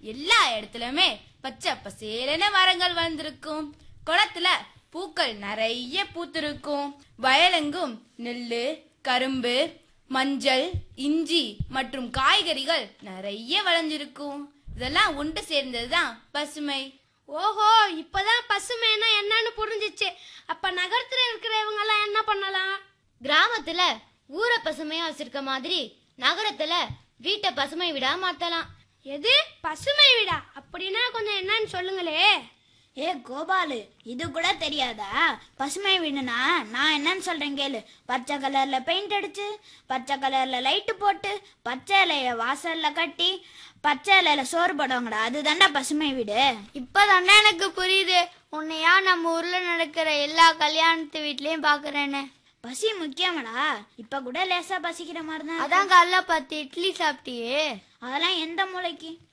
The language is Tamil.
எல்லா இடத்துலயுமே பச்சை பசேலன மரங்கள் வந்திருக்கும் குளத்துல பூக்கள் நிறைய பூத்திருக்கும் வயலெங்கும் நெல்லு கரும்பு மஞ்சள் இஞ்சி மற்றும் காய்கறிகள் நிறைய விளைஞ்சிருக்கும் இதெல்லாம் ஒன்று சேர்ந்ததுதான் பசுமை ஓஹோ இப்பதான் பசுமைன்னா என்னன்னு புரிஞ்சிச்சு அப்ப நகரத்துல இருக்கிறவங்க எல்லாம் என்ன பண்ணலாம் கிராமத்துல ஊரை பசுமையா வச்சிருக்க மாதிரி நகரத்துல வீட்டை பசுமை விடா மாத்தலாம் எது பசுமை வீடா அப்படின்னா கொஞ்சம் என்னன்னு சொல்லுங்களே ஏ கோபாலு இது கூட தெரியாதா பசுமை வீடுனா நான் என்னன்னு சொல்றேன் கேளு பச்சை கலர்ல பெயிண்ட் அடிச்சு பச்சை கலர்ல லைட்டு போட்டு பச்சை இலைய வாசல்ல கட்டி பச்சை இலையில சோறு போடுவாங்கடா அதுதான்டா பசுமை வீடு இப்பதானே எனக்கு புரியுது உன்னையா நம்ம ஊர்ல நடக்கிற எல்லா கல்யாணத்து வீட்லயும் பாக்குறேன்னு பசி முக்கியமாடா இப்ப கூட லேசா பசிக்கிற மாதிரி தான் அதான் காலைல பத்து இட்லி சாப்பிட்டியே அதெல்லாம் எந்த மூளைக்கு